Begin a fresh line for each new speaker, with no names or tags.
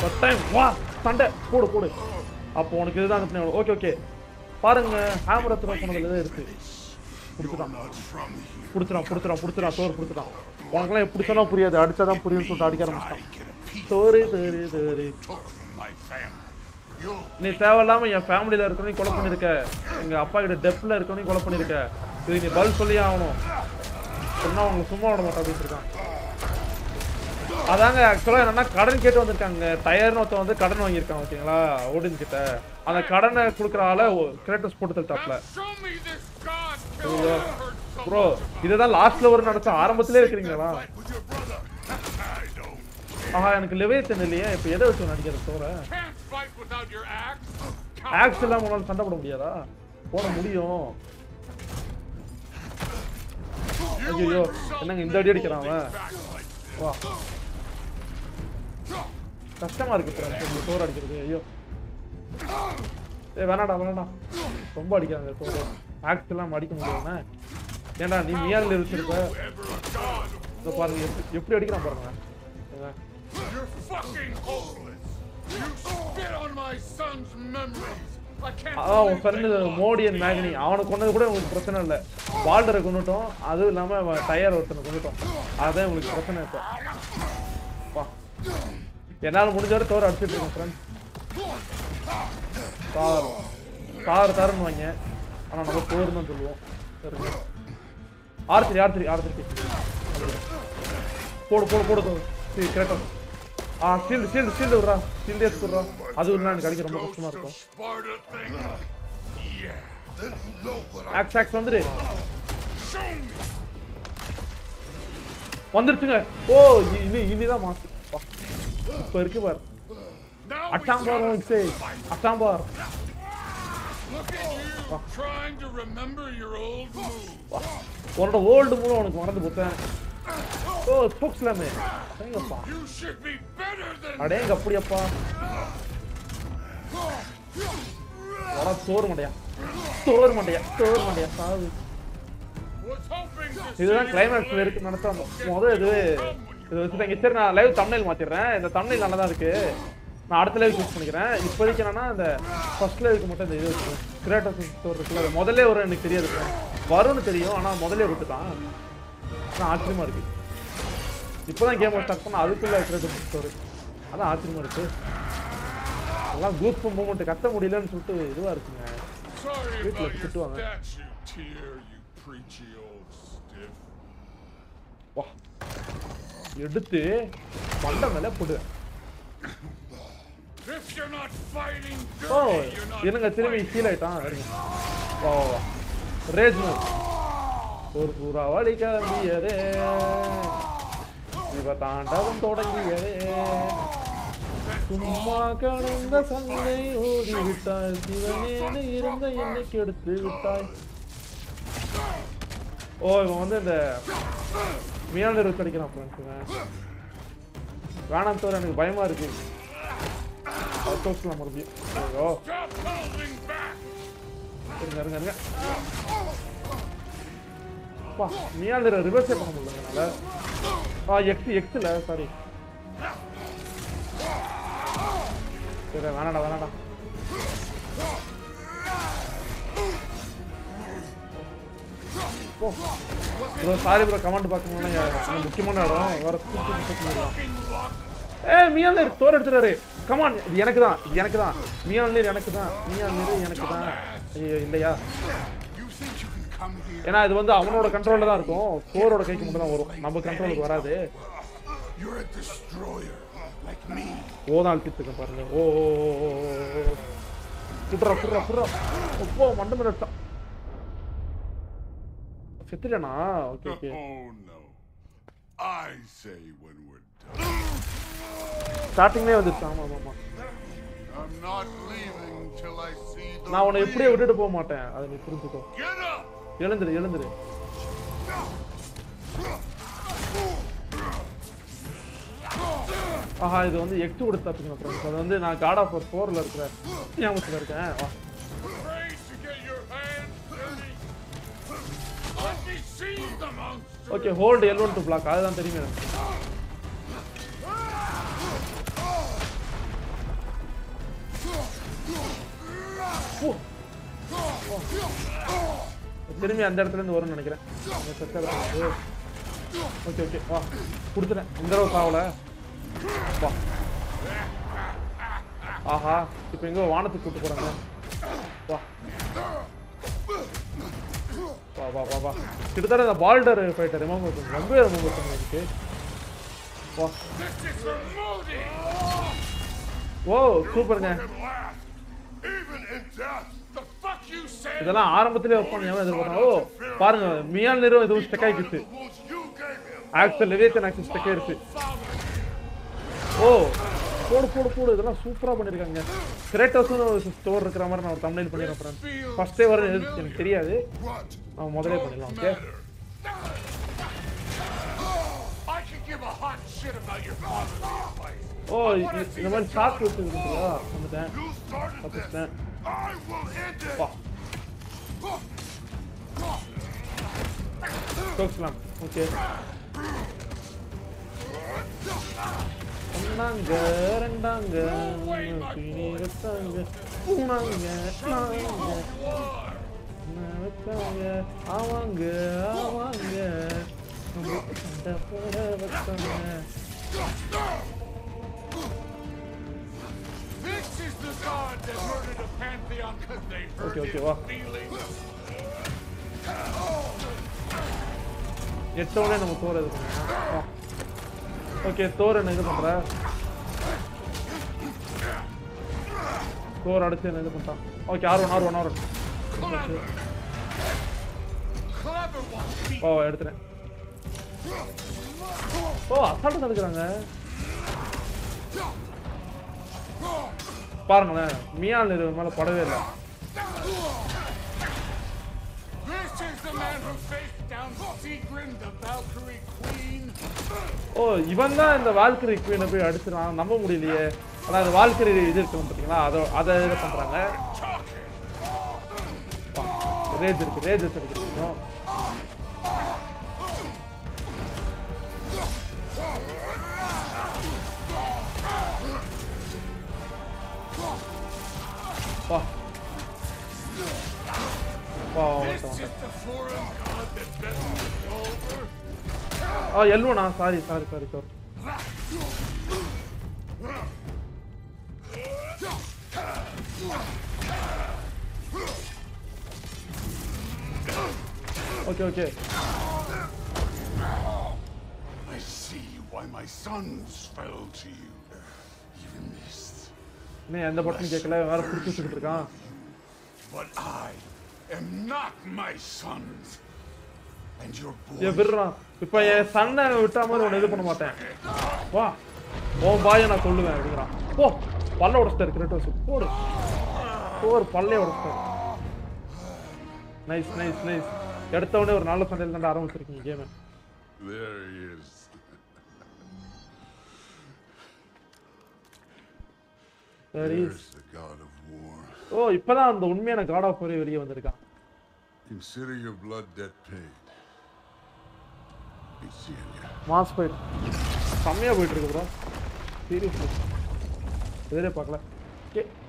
First time வா சண்டை போடு போடு அப்போ உனக்கு இதுதான் ஓகே ஓகே பாருங்க ஹேமரை த்ரோ பண்ணதுல தான் இருக்கு பிடிச்சிட்டான் பிடிச்சிடான் பிடிச்சிடான் பிடிச்சிடான் சோறு பிடிச்சிடான் உனக்குலாம் எப்படி சொன்னா புரியாது அடிச்சாதான் புரியும்னு சொல்லிட்டு அடிக்க ஆரம்பிச்சிட்டான் சோறு சோறு சோறு
My family. You
நீ தேவையில்லாம என் ஃபேமிலியில இருக்கவனையும் கொலை பண்ணிருக்க எங்க அப்பா கிட்ட டெப்ல இருக்கவனையும் கொலை பண்ணிருக்க இது நீ பதில் சொல்லியே ஆகணும் சொன்னா அவங்க சும்மா விட மாட்டேன் அப்படின்னு இருக்கான் அதாங்க ஆக்சுவலாக என்னன்னா கடன் கேட்டு வந்திருக்காங்க டயர்னு ஒருத்தன் வந்து கடன் வாங்கியிருக்கான் ஓகேங்களா ஓடின் கிட்ட அந்த கடனை கொடுக்குற ஆளை கிரேட்டஸ் போட்டு தள்ளிட்டாப்ல
show me this god
ஐயோ.
killer. I've heard so
bro இதுதான் லாஸ்ட்ல ஒரு நடத்த ஆரம்பத்திலே இருக்கிறீங்களா
with your brother. I don't.
ஆஹா எனக்கு லிவேத்தன் இல்லையே இப்போ எதை வச்சு நடிக்கிற தோற
Can't fight without your axe.
Axe இல்லாம உன்னால சண்டை போட முடியாதா போட முடியும் ஐயோ என்னங்க இந்த அடி அடிக்கிறான் அவன் வா கஷ்டமா இருக்கு ஃப்ரெண்ட்ஸ் இந்த சோறு அடிக்கிறது ஐயோ ஏய் வேணாடா வேணாடா ரொம்ப அடிக்கிறாங்க சோறு ஆக்ஸ் எல்லாம் அடிக்க முடியாதுண்ணே ஏன்டா நீ மியாரில் வச்சிருக்க
Ever a god.
இதை பாருங்க எப்படி எப்படி அடிக்கிறான் பாருங்க இவன்.
You're fucking hopeless. You spit on my son's memories. I can't
அதான் உன்
believe
friend
they
Modi and Magni அவனை கொண்டது கூட உங்களுக்கு பிரச்சனை இல்லை பால்டரை கொண்டுட்டோம் அதுவும் இல்லாமல் டயர் ஒருத்தனை கொண்டுட்டோம் அதுதான் உங்களுக்கு பிரச்சனை இப்போ வா என்னால் முடிஞ்ச வரை தோற அடிச்சுட்டு இருக்கேன் ஃப்ரெண்ட் தார் தார் தாருன்னு வாங்க ஆனால் நம்ம தோறுன்னு தான் சொல்லுவோம் சரிங்க ஆர்த்திரி ஆர்த்திரி ஆர்த்திரி போடு போடு போடு தோறு சரி கரெக்டாக ஆ ஷீல்டு ஷீல்டு ஷீல்டு விட்றா ஷீல்டு எடுத்து விட்றா அது இல்லை எனக்கு அடிக்க ரொம்ப கஷ்டமாக இருக்கும்
Sparta thing. Yeah.
Then you know what I
axe axe வந்துரு
Show me.
வந்துருச்சுங்க ஓ இ- இனி இனிதான் மாசு இப்போ இருக்கு பார்
Now we
அட்டாம் பார்
gotta
உனக்கு அட்டாம் பார்
Look at you trying to remember your old moves.
உன்னோட ஓல்டு மூலம் உனக்கு மறந்து போத்தேன் ஓ ஸ்போக்ஸ்லாமே அடேங்கப்பா
You should be better than
அடேங்க அப்படியப்பா வர சோறு மண்டையா சோறு மண்டையா சோறு மண்டையா சாவு
was hoping to see
இதுதான்
you
கிளைமேக்ஸ்ல
play.
இருக்கு நடத்த முதல் இது இது வச்சுட்டாங்க சரி நான் லைவ் தமிழில் மாத்திடுறேன் இந்த தமிழ் நல்லா தான் இருக்கு நான் அடுத்த லைவ் சூஸ் பண்ணிக்கிறேன் இப்போதைக்கு என்னன்னா இந்த ஃபர்ஸ்ட் லைவுக்கு மட்டும் இந்த இது வச்சு கிரேட்டஸ் ஸ்டோர் இருக்குல்ல அது முதல்ல ஒரு எனக்கு தெரியாது வரும்னு தெரியும் ஆனால் முதல்ல விட்டுட்டான் ஆனால் ஆச்சரியமா இருக்கு இப்போதான் கேம் ஸ்டார்ட் பண்ண அதுக்குள்ள கிரேட்டஸ் ஸ்டோர் அதான் ஆச்சரியமா இருக்கு எல்லாம் குரூப் மூமெண்ட் கத்த முடியலன்னு சொல்லிட்டு இதுவா இருக்குங்க
Sorry
வீட்டுல
about your
திட்டுவாங்க.
statue tear, you preachy old stiff.
வா எடுத்து மண்டை மேல போடு
If you're not fighting
O
dirty, you're not
என்னங்க திரும்பி
fighting.
ஹீல் ஆயிட்டான் இருங்க. வா வா வா ரேஜ் மூவ் ஒரு புறா வழி கிளம்பியதே இவ தாண்டவம் தொடங்கியதே சும்மா கடந்த சங்கை ஓடி விட்டாய் சிவனேனு இருந்த என்னை கெடுத்து விட்டாய் ஓ இவன் வந்து இந்த மியாண்டர் வச்சு அடிக்கிறான் friends இவன். வேணாம் தவிர எனக்கு பயமா இருக்கு தோக்கலாம் மறுபடியும் ஐயோ
Stop holding back!
இருங்க இருங்க இருங்க அப்பா மியாண்டர் ரிவர்ஸே பண்ண முடியல என்னால ஆ எக்ஸ் எக்ஸ்ல சாரி சரி வேணாடா வேணாடா ஓ ப்ரோ சாரி ப்ரோ கமெண்ட் பார்க்கணும்னா முக்கியமான இடம் வேற ஏ மியான் தோர் எடுத்துறாரு கமான் இது எனக்கு தான் இது எனக்கு தான் மியான் நீர் எனக்கு தான் மியான் நீர் எனக்கு தான் ஐயோ இல்லையா
You think you can come here?
ஏன்னா இது வந்து அவனோட கண்ட்ரோல்ல தான் இருக்கும் தோரோட கைக்கு மட்டும் தான் வரும் நம்ம கண்ட்ரோலுக்கு வராது
You're a destroyer, like me.
ஓதான் பித்துக்க பாருங்க ஓ ஓ, ஓ, ஓ, ஓ, ஓ. புட்றா புட்றா புட்றா ஒப்போ மண்டை மேல அடிச்சான் செத்துலனா okay okay
Oh no. I say when we're done.
ஸ்டார்டிங்லேயே வந்துருச்சு ஆமா ஆமா ஆமா
I'm not leaving till I see the
நான் உன்னை எப்படியே
real-
விட்டுட்டு போக மாட்டேன் அதை நீ புரிஞ்சுக்கோ
Get up!
எழுந்துரு எழுந்துரு ஆஹா இது வந்து எக்ஸ் கொடுத்து தப்பிக்கணும் ஃப்ரெண்ட்ஸ் அது வந்து நான் காட் ஆஃப் ஃபோரில் இருக்கிற ஞாபகத்தில் இருக்கேன் வா
Afraid to get your hands dirty? Let me see the monster!
Okay hold L one to block அதுதான் தெரியுமே எனக்கு ஓ. ஓ. திரும்பி அந்த இடத்துல இருந்து வரும்னு நினைக்கிறேன் அந்த செத்த இடத்துல. ஓகே ஓகே வா கொடுத்துட்டேன் இந்த தடவை சாவல வா ஆஹா இப்போ எங்க வானத்துக்கு கூட்டு போறாங்க வா வா வா வா வா கிட்டத்தட்ட இந்த பால்டர் ஃபைட்டர் ரிமூவ் பண்ணுங்க ரொம்ப ரிமூவ் பண்ணுங்க இருக்கு வா
This is for Modi!
ஓ சூப்பருங்க
Laugh. Even in death.
The fuck you said?
இதெல்லாம் ஆரம்பத்திலே வைப்பாங்க எவன் எதிர்பார்த்தா ஓ பாருங்க மியால் நிறுவனம் எதுவும் ஸ்டெக் ஆகிடுச்சு
The wounds you gave him.
ஆக்சல் லிவேத்தன் ஆக்சல் ஸ்டெக் ஆயிடுச்சு ஓ போடு போடு போடு இதெல்லாம் சூப்பரா பண்ணிருக்காங்க கிரேட்டோஸ்னு ஒரு ஸ்டோர் இருக்கிற மாதிரி நான் ஒரு தமிழ் பண்ணிடுறேன் ஃபர்ஸ்டே வர எனக்கு தெரியாது
What?
அவன் முதலே பண்ணிடலாம் okay
I could give a hot shit about your fatherly advice.
ஓ இது- இந்த மாதிரி ஷாக் வச்சுருக்கீங்களா வந்துட்டேன்
You started this.
தப்பிச்சிட்டேன்
I will end it.
வா தோக்கலாம் ஓகே ஒன்னாங்க ரெண்டாங்க இருபத்தாங்க மூணாங்க நாங்க வச்சாங்க ஆவாங்க ஆவாங்க நம்ம சண்டை போட வச்சாங்க
This is the god that murdered a pantheon because they hurt
Okay, okay,
his
வா.
feelings.
எட்டோடனே நம்ம தோற இது பண்ணலாம் ஓகே தோர் என்ன இது பண்ற தோர் அடிச்சு என்ன இது பண்ணிட்டான் okay R one R one R one
Clever one, Pete.
ஓ எடுத்துறேன் ஓ அசால்ட்டு தடுக்கிறாங்க பாருங்களேன் மியால் இது மேல படவே இல்லை
This is the man who faced down Sigrun, the Valkyrie queen.
ஓ இவன் தான் இந்த வால்கரி குவீனை போய் அடிச்சிருவான் நம்ப முடியலையே ஆனா அது வால்கரி இது இருக்கணும் பார்த்தீங்களா அதை அதை இது பண்றாங்க ரேஜ் இருக்கு ரேஜ் வச்சிருக்கோம் வா வா
This
வந்துட்டேன்,
is the foreign god that best over.
ஆ எல்லுவனா sorry sorry sorry sorry okay okay
I see why my sons fell to you. Even this.
இன்னும் எந்த பட்டன் கேட்கல வேற புடிச்சு வச்சுக்கிட்டு இருக்கான்
But I am not my sons. And your
A
boy.
விடுறான் இப்ப என் சன்னை விட்டா மாதிரி உன்னை இது பண்ண மாட்டேன் வா உன் பாயை நான் சொல்லுவேன் அப்படிங்கிறான் போ பல்ல உடச்சிட்டாரு கிரேட்டோஸ் போடு போர் பல்லே உடச்சிட்டாரு நைஸ் நைஸ் நைஸ் எடுத்த உடனே ஒரு நல்ல சண்டையில் தாண்ட ஆரம்பிச்சிருக்கீங்க கேமை
There he is.
சரி
There's the god of war.
ஓ இப்பதான் அந்த உண்மையான காட் ஆஃப் ஒரே வெளியே வந்திருக்கான்
Consider your blood debt paid. Be seeing you.
Mass fight செம்மையா போயிட்டு இருக்கு ப்ரோ சீரியஸ்லி எதிரே பார்க்கல ஓகே